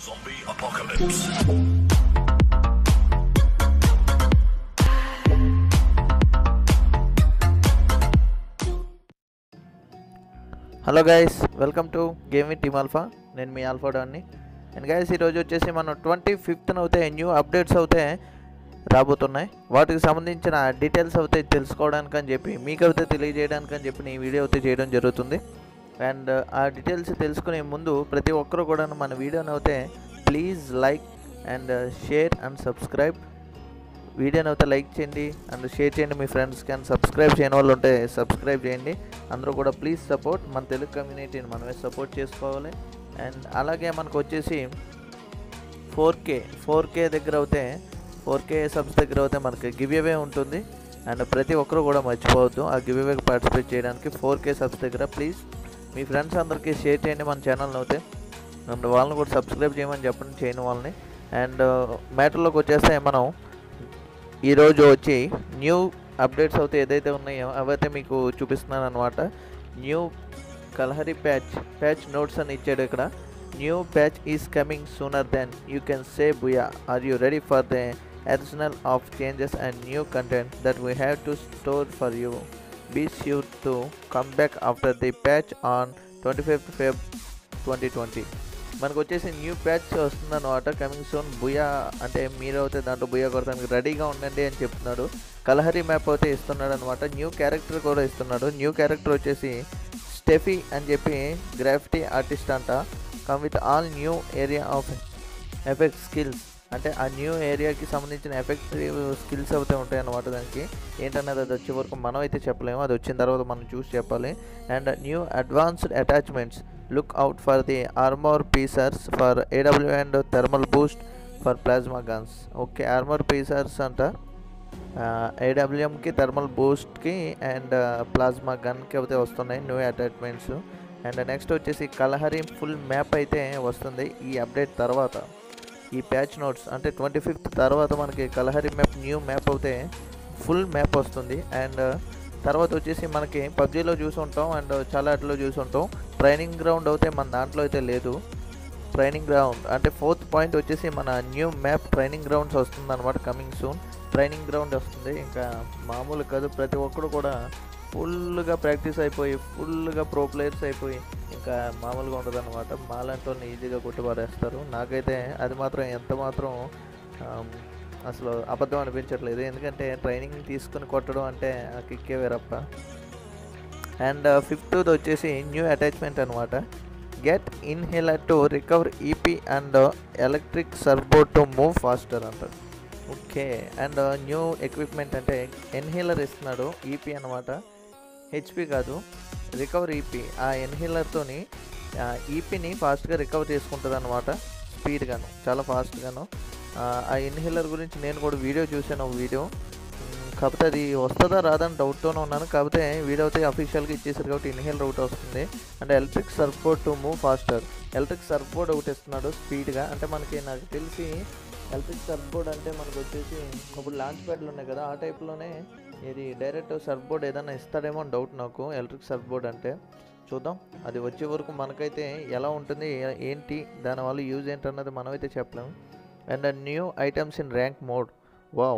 Zombie apocalypse. Hello guys welcome to game with team alpha నేను మీ alpha డాన్ని and guys ఈరోజు వచ్చేసి మనం ట్వంటీ ఫిఫ్త్న అవుతే న్యూ అప్డేట్స్ అవుతే రాబోతున్నాయి వాటికి సంబంధించిన డీటెయిల్స్ అయితే తెలుసుకోవడానికి అని చెప్పి మీకు అయితే తెలియజేయడానికి అని చెప్పి ఈ వీడియో అయితే చేయడం జరుగుతుంది అండ్ ఆ డీటెయిల్స్ తెలుసుకునే ముందు ప్రతి ఒక్కరు కూడా మన వీడియోని అయితే please like and share and subscribe వీడియోని అయితే లైక్ చేయండి అండ్ షేర్ చేయండి మీ ఫ్రెండ్స్కి అండ్ సబ్స్క్రైబ్ చేయని వాళ్ళు ఉంటే సబ్స్క్రైబ్ చేయండి అందరూ కూడా ప్లీజ్ సపోర్ట్ మన తెలుగు కమ్యూనిటీని మనమే సపోర్ట్ చేసుకోవాలి అండ్ అలాగే మనకు వచ్చేసి ఫోర్ కే ఫోర్ కే దగ్గర అయితే ఫోర్ కే సబ్స్ దగ్గర అయితే మనకి గివ్ అవే ఉంటుంది అండ్ ప్రతి ఒక్కరు కూడా మర్చిపోవద్దు ఆ గివ్ అవేకి పార్టిసిపేట్ చేయడానికి ఫోర్ కే సబ్స్ దగ్గర ప్లీజ్ మీ ఫ్రెండ్స్ అందరికీ షేర్ చేయండి మన ఛానల్ని అయితే అండ్ వాళ్ళని కూడా సబ్స్క్రైబ్ చేయమని చెప్పండి చేయని వాళ్ళని అండ్ మ్యాటర్లోకి వచ్చేస్తే మనం ఈరోజు వచ్చి న్యూ అప్డేట్స్ అయితే ఏదైతే ఉన్నాయో అవైతే మీకు చూపిస్తున్నాను అనమాట new Kalahari patch patch notes అని ఇచ్చాడు ఇక్కడ new patch is coming sooner then you can say booyah are you ready for the additional of changes and new content that we have to store for you be sure to come back after the patch on twenty fifth Feb twenty twenty మనకు వచ్చేసి new patch వస్తుందన్నమాట coming soon booyah అంటే మీరు అయితే దాంట్లో బుయా కొడతానికి రెడీగా ఉండండి అని చెప్తున్నాడు కలహరి మ్యాప్ అయితే ఇస్తున్నాడు అనమాట న్యూ క్యారెక్టర్ కూడా ఇస్తున్నాడు న్యూ క్యారెక్టర్ వచ్చేసి స్టెఫీ అని చెప్పి గ్రాఫిటీ ఆర్టిస్ట్ అంట come with all new area of effect skills అంటే ఆ న్యూ ఏరియాకి సంబంధించిన ఎఫెక్టివ్ స్కిల్స్ అయితే ఉంటాయి అన్నమాట దానికి ఏంటన్నది అది వచ్చే వరకు మనం అయితే చెప్పలేము అది వచ్చిన తర్వాత మనం చూసి చెప్పాలి and new advanced attachments look out for the armour piercers for AW and thermal boost for plasma guns okay armour piercers అంట ఏడబ్ల్యూఎంకి థర్మల్ బూస్ట్కి అండ్ ప్లాజ్మా గన్కి అయితే వస్తున్నాయి న్యూ అటాచ్మెంట్స్ అండ్ నెక్స్ట్ వచ్చేసి కలహరి ఫుల్ మ్యాప్ అయితే వస్తుంది ఈ అప్డేట్ తర్వాత ఈ ప్యాచ్ నోట్స్ అంటే ట్వంటీ ఫిఫ్త్ తర్వాత మనకి కలహరి మ్యాప్ న్యూ మ్యాప్ అయితే ఫుల్ మ్యాప్ వస్తుంది అండ్ తర్వాత వచ్చేసి మనకి పబ్జీలో చూసి ఉంటాం అండ్ చాలా అట్లో చూసి ఉంటాం ట్రైనింగ్ గ్రౌండ్ అయితే మన దాంట్లో అయితే లేదు ట్రైనింగ్ గ్రౌండ్ అంటే ఫోర్త్ పాయింట్ వచ్చేసి మన న్యూ మ్యాప్ ట్రైనింగ్ గ్రౌండ్స్ వస్తుంది అనమాట కమింగ్ సూన్ ట్రైనింగ్ గ్రౌండ్ వస్తుంది ఇంకా మామూలు కాదు ప్రతి ఒక్కరు కూడా ఫుల్గా ప్రాక్టీస్ అయిపోయి ఫుల్గా ప్రో ప్లేయర్స్ అయిపోయి ఇంకా మామూలుగా ఉండదు అనమాట మాలాంటి వాళ్ళని ఈజీగా కొట్టుబారేస్తారు నాకైతే అది మాత్రం ఎంత మాత్రం ఆమ్, అసలు అబద్ధం అనిపించట్లేదు ఎందుకంటే ట్రైనింగ్ తీసుకుని కొట్టడం అంటే ఆ కిక్కే వేరప్ప అండ్ ఫిఫ్త్ వచ్చేసి న్యూ అటాచ్మెంట్ అనమాట get inhaler to recover EP and electric surfboard to move faster అంటారు ఓకే అండ్ న్యూ ఎక్విప్మెంట్ అంటే ఎన్హీలర్ ఇస్తున్నాడు ఈపీ అనమాట హెచ్పి కాదు రికవర్ ఈపీ ఆ ఎన్హీలర్తోని ఈపీని ఫాస్ట్గా రికవర్ చేసుకుంటుంది అనమాట స్పీడ్గాను చాలా ఫాస్ట్గాను ఆ ఇన్హేలర్ గురించి నేను కూడా వీడియో చూశాను ఒక వీడియో మ్, కాకపోతే అది వస్తుందా రాదని డౌట్తోనే ఉన్నాను కాకపోతే వీడియో అయితే అఫీషియల్గా ఇచ్చేసారు కాబట్టి ఇన్హేలర్ ఒకటి వస్తుంది అంటే electric surfboard to move faster electric surfboard ఒకటి ఇస్తున్నాడు స్పీడ్గా అంటే మనకి నాకు తెలిసి ఎలక్ట్రిక్ సర్బోర్డ్ అంటే మనకు వచ్చేసి ఇప్పుడు లాంచ్ ప్యాడ్లు ఉన్నాయి కదా ఆ టైప్లోనే ఇది డైరెక్ట్ సర్బోర్డ్ ఏదైనా ఇస్తాడేమో అని డౌట్ నాకు ఎలక్ట్రిక్ సర్బోర్డ్ అంటే చూద్దాం అది వచ్చే వరకు మనకైతే ఎలా ఉంటుంది ఏ- ఏంటి దానివల్ల యూజ్ ఏంటన్నది మనమైతే చెప్పలేము and new items in rank mode wow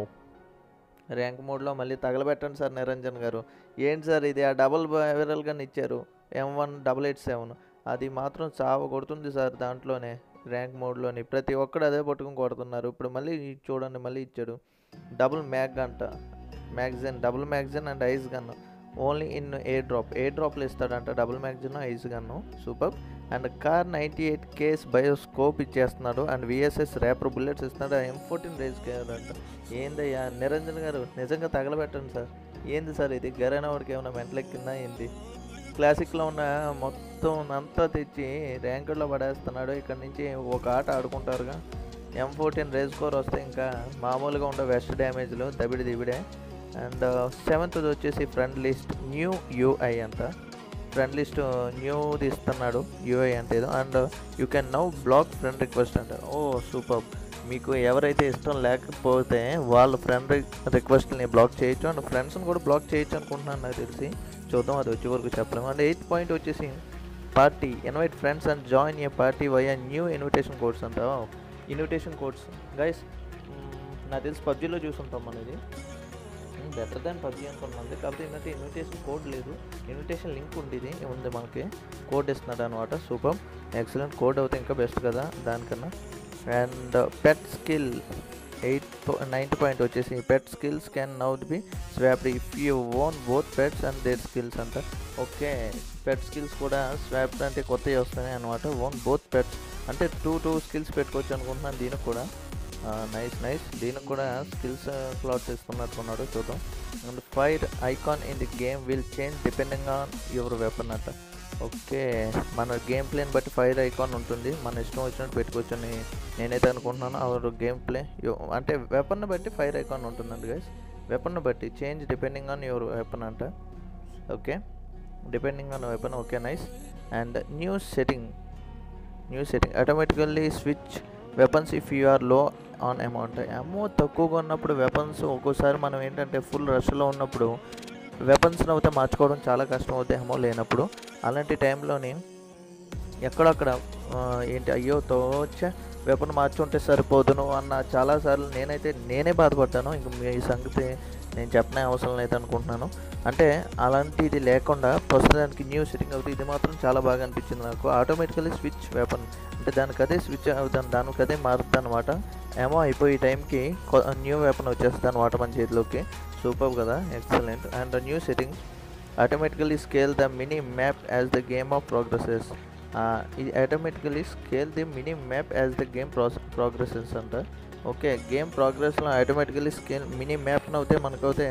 rank మోడ్లో మళ్ళీ తగలబెట్టండి సార్ నిరంజన్ గారు ఏంటి సార్ ఇది ఆ డబుల్ వైరల్గా ఇచ్చారు M one double eight seven అది మాత్రం చావ కొడుతుంది సార్ దాంట్లోనే ర్యాంక్ మోడ్లోని ప్రతి ఒక్కడు అదే పట్టుకుని కొడుతున్నారు ఇప్పుడు మళ్ళీ చూడండి మళ్ళీ ఇచ్చాడు డబుల్ మ్యాగ్ అంట magazine double magazine and ice gun only in a drop a డ్రాప్లు ఇస్తాడంట double magazine ice gun super and Kar ninety eight K's bioscope ఇచ్చేస్తున్నాడు అండ్ విఎస్ఎస్ ర్యాపర్ బుల్లెట్స్ ఇస్తున్నాడు ఎం ఫోర్టీన్ రేస్ అంట ఏందయ్యా నిరంజన్ గారు నిజంగా తగలబెట్టండి sir ఏంది సార్ ఇది గరైన వాడికి ఏమైనా మెంటలెక్కిందా ఏంది క్లాసిక్లో ఉన్న మొత్తం అంతా తెచ్చి ర్యాంకుల్లో పడేస్తున్నాడు ఇక్కడ నుంచి ఒక ఆట ఆడుకుంటారుగా ఎం ఫోర్టీన్ రేస్ స్కోర్ వస్తే ఇంకా మామూలుగా ఉండే వెస్ట్ డ్యామేజ్లు దబిడి దిబిడే అండ్ సెవెంత్ వచ్చేసి ఫ్రంట్ లిస్ట్ న్యూ యూఐ అంట ఫ్రెండ్ లిస్ట్ న్యూది ఇస్తున్నాడు యూఐ అంటే ఏదో and you can now block friend request అంట ఓ సూపర్ మీకు ఎవరైతే ఇష్టం లేకపోతే వాళ్ళ ఫ్రెండ్ రిక్వెస్ట్ని బ్లాక్ చేయొచ్చు అండ్ ఫ్రెండ్స్ని కూడా బ్లాక్ చేయొచ్చు అనుకుంటున్నాను నాకు తెలిసి చూద్దాం అది వచ్చే వరకు చెప్పలేము అండ్ ఎయిత్ పాయింట్ వచ్చేసి party invite friends and join a party via new invitation codes అంట ఇన్విటేషన్ కోడ్స్ గైస్ నాకు తెలిసి పబ్జీలో చూసుంటాం మనది బెటర్ దాన్ పబ్జీ అనుకున్నది కాకపోతే ఏంటంటే ఇన్విటేషన్ కోడ్ లేదు ఇన్విటేషన్ లింక్ ఉండేది ఉంది మనకి కోడ్ ఇస్తున్నాడు అనమాట సూపర్ ఎక్సలెంట్ కోడ్ అవుతే ఇంకా బెస్ట్ కదా దానికన్నా and pet skill eight ninth point వచ్చేసి pet skills can now be swapped if you own both pets and their skills అంట ఓకే పెట్ స్కిల్స్ కూడా స్వాప్డ్ అంటే కొత్తవి వస్తున్నాయి అనమాట ఓన్ బోత్ పెట్స్ అంటే టూ టూ స్కిల్స్ పెట్టుకోవచ్చు అనుకుంటున్నాను దీనికి కూడా నైస్ నైస్ దీనికి కూడా స్కిల్స్ స్లాట్స్ ఇస్తున్నట్టున్నాడు చూద్దాం and fire icon in the game will change depending on your weapon అంట ఓకే మన గేమ్ ప్లేని బట్టి ఫైర్ ఐకాన్ ఉంటుంది మన ఇష్టం వచ్చినట్టు పెట్టుకోవచ్చు అని నేనైతే అనుకుంటున్నాను అవర్ గేమ్ ప్లే అంటే వెపన్ని బట్టి ఫైర్ ఐకాన్ ఉంటుందండి గైస్ వెపన్ని బట్టి change depending on your weapon అంట okay depending on weapon okay nice and new setting new setting automatically switch weapons if you are low on amount amount తక్కువగా ఉన్నప్పుడు weapons ఒక్కోసారి మనం ఏంటంటే ఫుల్ రష్లో ఉన్నప్పుడు వెపన్స్ని అయితే మార్చుకోవడం చాలా కష్టం అవుతాయి అమౌంట్ లేనప్పుడు అలాంటి టైంలోని ఎక్కడక్కడ ఆ, ఏంటి అయ్యో తోచ వెపన్ మార్చుంటే సరిపోదును అన్న చాలాసార్లు నేనైతే నేనే బాధపడ్డాను ఇంక మీ సంగతి నేను చెప్పనే అవసరం లేదు అనుకుంటున్నాను అంటే అలాంటిది లేకుండా ప్రస్తుతానికి న్యూ సెట్టింగ్ అవుతుంది ఇది మాత్రం చాలా బాగా అనిపించింది నాకు ఆటోమేటికలీ స్విచ్ వెపన్ అంటే దానికి అదే స్విచ్ అవుతాను దానికి అదే మారుతుంది అనమాట ఏమో అయిపోయి టైంకి న్యూ వెపన్ వచ్చేస్తుంది అనమాట మన చేతిలోకి సూపర్ కదా excellent and new setting automatically scale the mini map as the game of progresses ఇది automatically scale the mini map as the game process progresses అంట ఓకే గేమ్ ప్రోగ్రెస్లో ఆటోమేటికలీ స్కేల్ మినీ మ్యాప్ను అయితే మనకైతే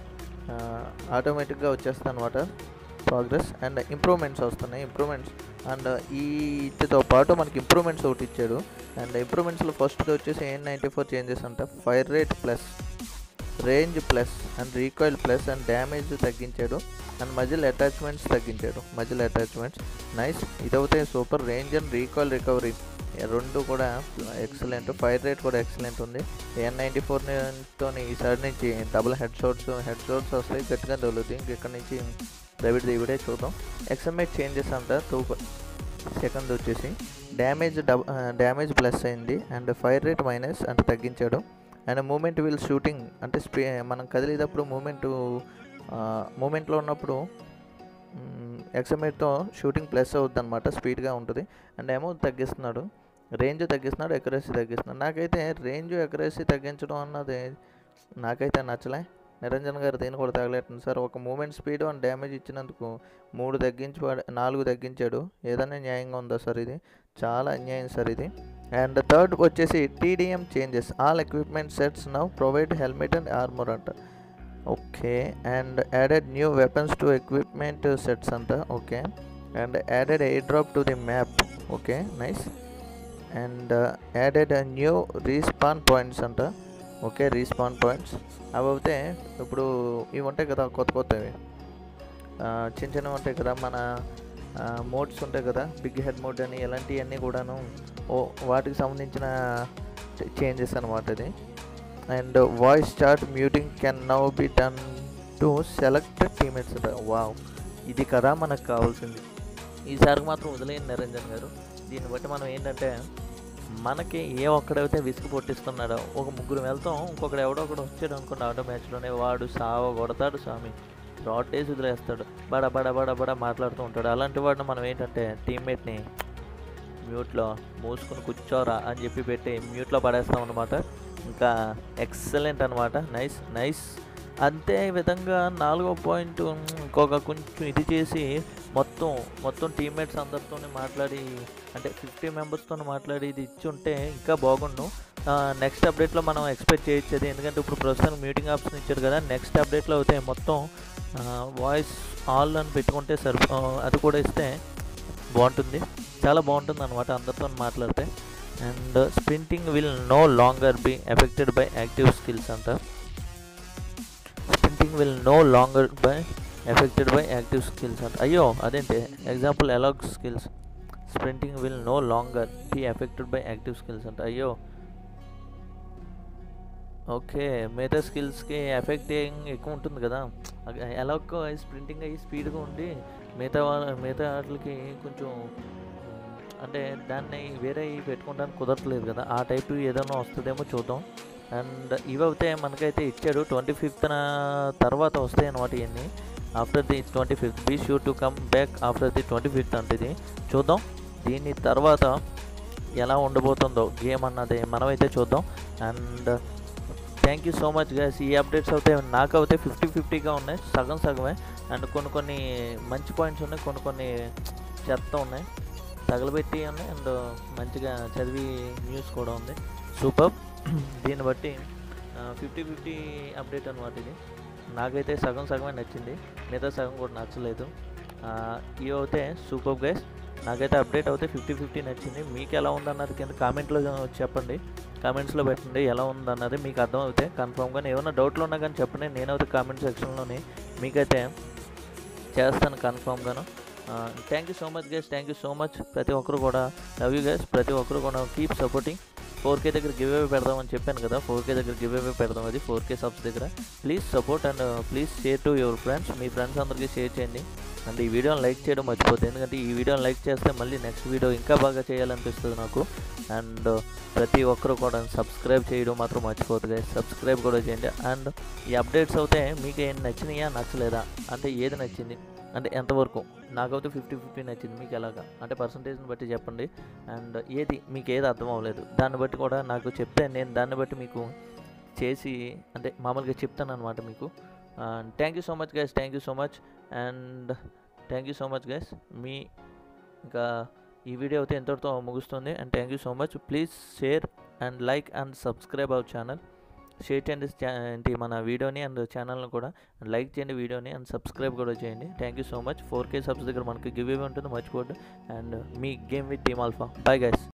ఆటోమేటిక్గా వచ్చేస్తుంది అనమాట ప్రోగ్రెస్ అండ్ ఇంప్రూవ్మెంట్స్ వస్తున్నాయి ఇంప్రూవ్మెంట్స్ అండ్ ఈ వీటితో పాటు మనకి ఇంప్రూవ్మెంట్స్ ఒకటి ఇచ్చాడు అండ్ ఇంప్రూవ్మెంట్స్లో ఫస్ట్గా వచ్చేసి ఎన్ నైంటీ ఫోర్ చేంజెస్ అంట fire rate plus range plus and recoil plus and damage తగ్గించాడు అండ్ మజిల్ అటాచ్మెంట్స్ తగ్గించాడు మజిల్ అటాచ్మెంట్స్ నైస్ ఇదైతే super range and recoil recovery రెండు కూడా ఎక్సలెంట్ ఫైర్ రేట్ కూడా ఎక్సలెంట్ ఉంది ఎన్ నైంటీ ఫోర్తో ఈసారి నుంచి double head shots head shots వస్తాయి గట్టిగా తగులుతాయి ఇంక ఇక్కడ నుంచి డెబిట్ దివిడే చూద్దాం ఎక్స్ఎంఐ చేంజెస్ అంట టూ సెకండ్ వచ్చేసి డ్యామేజ్ డబ్ డ్యామేజ్ ప్లస్ అయింది అండ్ ఫైర్ రేట్ మైనస్ అంటే తగ్గించాడు అండ్ మూమెంట్ విల్ షూటింగ్ అంటే స్పీ మనం కదిలేటప్పుడు మూమెంట్ మూమెంట్లో ఉన్నప్పుడు ఎక్స్ఎంఐతో షూటింగ్ ప్లస్ అవుద్ది అనమాట స్పీడ్గా ఉంటుంది అండ్ అమౌంట్ తగ్గిస్తున్నాడు రేంజ్ తగ్గిస్తున్నాడు ఎక్యురసీ తగ్గిస్తున్నాడు నాకైతే రేంజ్ ఎక్యురసీ తగ్గించడం అన్నది నాకైతే నచ్చలే నిరంజన్ గారు దీన్ని కూడా తగలేటండి సార్ ఒక మూమెంట్ స్పీడ్ అండ్ డ్యామేజ్ ఇచ్చినందుకు మూడు తగ్గించి వాడు- నాలుగు తగ్గించాడు ఏదైనా న్యాయంగా ఉందా సార్ ఇది చాలా అన్యాయం సార్ ఇది అండ్ థర్డ్ వచ్చేసి TDM changes all equipment sets now provide helmet and armour అంట okay and added new weapons to equipment sets అంట okay and added air drop to the map okay nice and added new respawn points అంట okay respawn points అవి అయితే ఇప్పుడు ఇవి ఉంటాయి కదా కొత్త కొత్తవి ఆ, చిన్న చిన్నవి ఉంటాయి కదా మన మోడ్స్ ఉంటాయి కదా బిగ్ హెడ్ మోడ్ అని ఇలాంటివన్నీ కూడాను ఓ వాటికి సంబంధించిన చేంజెస్ అనమాట ఇది and voice chat muting can now be done to select teammates wow ఇది కదా మనకు కావాల్సింది ఈసారి మాత్రం వదిలేయండి నిరంజన్ గారు దీన్ని బట్టి మనం ఏంటంటే మనకి ఏ ఒక్కడైతే విసుగు పొట్టిస్తున్నాడో ఒక ముగ్గురు వెళ్తాం ఇంకొకడు ఎవడో ఒకడు వచ్చాడు అనుకోండి ఆటో మ్యాచ్లోనే వాడు సావ కొడతాడు స్వామి రాడ్ వేసి వదిలేస్తాడు బడ బడ బడ బడ మాట్లాడుతూ ఉంటాడు అలాంటి వాడిని మనం ఏంటంటే టీమ్మేట్ని మ్యూట్లో మూసుకుని కూర్చోరా అని చెప్పి పెట్టి మ్యూట్లో పడేస్తాం అనమాట ఇంకా ఎక్సలెంట్ అనమాట నైస్ నైస్ అంతే విధంగా నాలుగో పాయింట్ ఇంకొక కొంచెం ఇది చేసి మొత్తం మొత్తం టీమ్మేట్స్ అందరితో మాట్లాడి అంటే ఫిఫ్టీ మెంబర్స్తో మాట్లాడి ఇది ఇచ్చి ఉంటే ఇంకా బాగుండు నెక్స్ట్ అప్డేట్లో మనం ఎక్స్పెక్ట్ చేయొచ్చు ఎందుకంటే ఇప్పుడు ప్రస్తుతం మీటింగ్ ఆప్షన్ ఇచ్చారు కదా నెక్స్ట్ అప్డేట్లో అయితే మొత్తం వాయిస్ ఆల్ అని పెట్టుకుంటే సరి ఆ, అది కూడా ఇస్తే బాగుంటుంది చాలా బాగుంటుంది అనమాట అందరితో మాట్లాడితే and sprinting will no longer be affected by active skills అంట sprinting will no longer by affected by active skills అంట అయ్యో అదేంటి ఎగ్జాంపుల్ ఎలాగ్ skills sprinting will no longer be affected by active skills అంట అయ్యో ఓకే మిగతా స్కిల్స్కి effect ఏం ఎక్కువ ఉంటుంది కదా ఎలాగో స్ప్రింటింగ్ అయ్యి స్పీడ్గా ఉండి మిగతా వాళ్ళ మిగతా వాటికి కొంచెం అంటే దాన్ని వేరే పెట్టుకోవడానికి కుదరట్లేదు కదా ఆ టైప్ ఏదైనా వస్తుందేమో చూద్దాం అండ్ ఇవి అయితే మనకైతే ఇచ్చాడు ట్వంటీ ఫిఫ్త్న తర్వాత వస్తాయి అనమాట ఇవన్నీ after the twenty fifth be sure to come back after the twenty fifth అంటే ఇది చూద్దాం దీని తర్వాత ఎలా ఉండబోతుందో గేమ్ అన్నది మనమైతే చూద్దాం and thank you so much guys ఈ అప్డేట్స్ అయితే నాకు అయితే ఫిఫ్టీ ఫిఫ్టీగా ఉన్నాయి సగం సగమే అండ్ కొన్ని కొన్ని మంచి పాయింట్స్ ఉన్నాయి కొన్ని కొన్ని చెత్త ఉన్నాయి తగలబెట్టి ఉన్నాయి అండ్ మంచిగా చదివి న్యూస్ కూడా ఉంది సూపర్ దీన్ని బట్టి ఫిఫ్టీ ఫిఫ్టీ అప్డేట్ అనమాట ఇది నాకైతే సగం సగమే నచ్చింది మిగతా సగం కూడా నచ్చలేదు ఇవి అయితే సూపర్ గైస్ నాకైతే అప్డేట్ అయితే ఫిఫ్టీ ఫిఫ్టీ నచ్చింది మీకు ఎలా ఉందన్నది కింద కామెంట్లో చెప్పండి కామెంట్స్లో పెట్టండి ఎలా ఉందన్నది మీకు అర్థం అవుతే కన్ఫామ్గా ఏమైనా డౌట్లు ఉన్నా కానీ చెప్పండి నేనైతే కామెంట్ సెక్షన్లోని మీకైతే చేస్తాను కన్ఫామ్గాను thank you so much guys thank you so much ప్రతి ఒక్కరు కూడా లవ్ యూ గైస్ ప్రతి ఒక్కరు కూడా కీప్ సపోర్టింగ్ ఫోర్ కే దగ్గర గివ్ అవే పెడదామని చెప్పాను కదా ఫోర్ కే దగ్గర గివ్ అవే పెడదాం అది ఫోర్ కే సబ్స్ దగ్గర please support and please share to your friends మీ ఫ్రెండ్స్ అందరికీ షేర్ చేయండి అండ్ ఈ వీడియోని లైక్ చేయడం మర్చిపోతుంది ఎందుకంటే ఈ వీడియోని లైక్ చేస్తే మళ్ళీ నెక్స్ట్ వీడియో ఇంకా బాగా చేయాలనిపిస్తుంది నాకు అండ్ ప్రతి ఒక్కరు కూడా సబ్స్క్రైబ్ చేయడం మాత్రం మర్చిపోతుంది సబ్స్క్రైబ్ కూడా చేయండి అండ్ ఈ అప్డేట్స్ అయితే మీకు ఏం నచ్చినాయా నచ్చలేదా అంటే ఏది నచ్చింది అంటే ఎంతవరకు నాకైతే ఫిఫ్టీ ఫిఫ్టీ నచ్చింది మీకు ఎలాగా అంటే పర్సంటేజ్ని బట్టి చెప్పండి అండ్ ఏది మీకు ఏది అర్థం అవ్వలేదు దాన్ని బట్టి కూడా నాకు చెప్తే నేను దాన్ని బట్టి మీకు చేసి అంటే మామూలుగా చెప్తాను అనమాట మీకు thank you so much guys thank you so much and thank you so much guys మీ ఇంకా ఈ వీడియో అయితే ఎంతటితో ముగుస్తుంది and thank you so much please share and like and subscribe our channel share చేయండి ఏంటి మన వీడియోని అండ్ ఛానల్ని కూడా లైక్ చేయండి వీడియోని అండ్ సబ్స్క్రైబ్ కూడా చేయండి thank you so much four K subs దగ్గర మనకి గివ్ ఇవి ఉంటుంది మర్చిపోద్దు అండ్ మీ game with team alpha boy guys